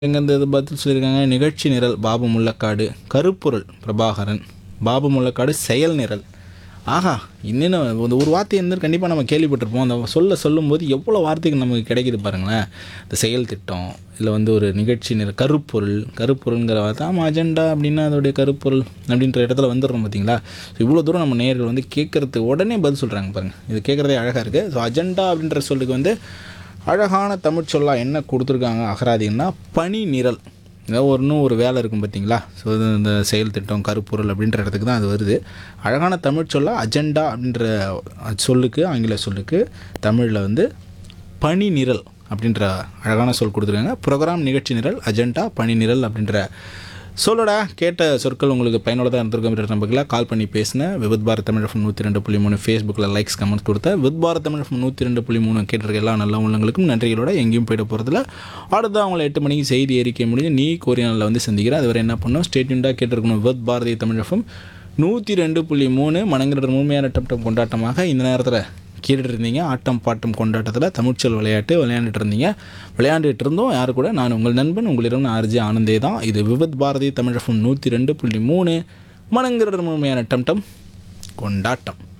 எங்கேருந்து இது பதில் சொல்லியிருக்காங்க நிகழ்ச்சி நிரல் பாபு முள்ளக்காடு கருப்பொருள் பிரபாகரன் பாபு முள்ளக்காடு செயல் நிரல் ஆஹா இன்னும் இந்த ஒரு வார்த்தை இருந்து கண்டிப்பாக நம்ம கேள்விப்பட்டிருப்போம் அந்த சொல்ல சொல்லும்போது எவ்வளோ வார்த்தைகள் நமக்கு கிடைக்குது பாருங்களேன் இந்த செயல் திட்டம் இல்லை வந்து ஒரு நிகழ்ச்சி நிரல் கருப்பொருள் கருப்பொருள்ங்கிற வார்த்தை ஆமாம் அஜெண்டா அப்படின்னா அதோடைய கருப்பொருள் அப்படின்ற இடத்துல வந்துடுறோம் பார்த்தீங்களா ஸோ இவ்வளோ தூரம் நம்ம நேயர்கள் வந்து கேட்குறதுக்கு உடனே பதில் சொல்கிறாங்க பாருங்கள் இது கேட்குறதே அழகாக இருக்குது ஸோ அஜெண்டா அப்படின்ற சொல்லுக்கு வந்து அழகான தமிழ் சொல்லா என்ன கொடுத்துருக்காங்க அகராதின்னா பணி நிரல் ஏதோ ஒரு இன்னும் ஒரு வேலை இருக்கும் பார்த்தீங்களா ஸோ இது இந்த செயல் திட்டம் கருப்பொருள் அப்படின்ற இடத்துக்கு தான் அது வருது அழகான தமிழ் சொல்லா அஜெண்டா அப்படின்ற சொல்லுக்கு ஆங்கில சொல்லுக்கு தமிழில் வந்து பணி நிரல் அப்படின்ற அழகான சொல் கொடுத்துருக்காங்க ப்ரோக்ராம் நிகழ்ச்சி நிரல் அஜெண்டா பணி நிரல் அப்படின்ற சொல்லடா கேட்ட சொற்கள் உங்களுக்கு பயனுள்ளதாக இருந்திருக்கும் என்ற நம்பிக்கையில் கால் பண்ணி பேசினேன் வித் பாரத் தமிழ் எஃப்எம் நூற்றி ரெண்டு புள்ளி மூணு ஃபேஸ்புக்கில் லைக்ஸ் கமெண்ட்ஸ் கொடுத்தேன் வித் பாரத் தமிழ் எஃப்எம் நூற்றி ரெண்டு புள்ளி மூணு கேட்டிருக்க எல்லா நல்ல உள்ளங்களுக்கும் நன்றிகளோட எங்கேயும் போயிட போகிறதில்ல அடுத்து அவங்கள எட்டு மணிக்கு செய்தி அறிக்கை முடிஞ்சு நீ கோரியானில் வந்து சந்திக்கிறேன் அதுவரை என்ன பண்ணோம் ஸ்டேட்யூண்டாக கேட்டிருக்கணும் வித் பாரதி தமிழ் எஃப்எம் நூற்றி ரெண்டு புள்ளி மூணு மணங்கிற முழுமையான டம் கொண்டாட்டமாக இந்த நேரத்தில் கேட்டுட்டு இருந்தீங்க ஆட்டம் பாட்டம் கொண்டாட்டத்தில் தமிழ்ச்சொல் விளையாட்டு விளையாண்டுட்டு இருந்தீங்க விளையாண்டுட்டு இருந்தோம் யாரு கூட நான் உங்கள் நண்பன் உங்களிடம் ஆர்ஜி ஆனந்தே தான் இது விபத் பாரதி தமிழகம் நூற்றி ரெண்டு புள்ளி மூணு மணங்கிற முழுமையான டம் டம் கொண்டாட்டம்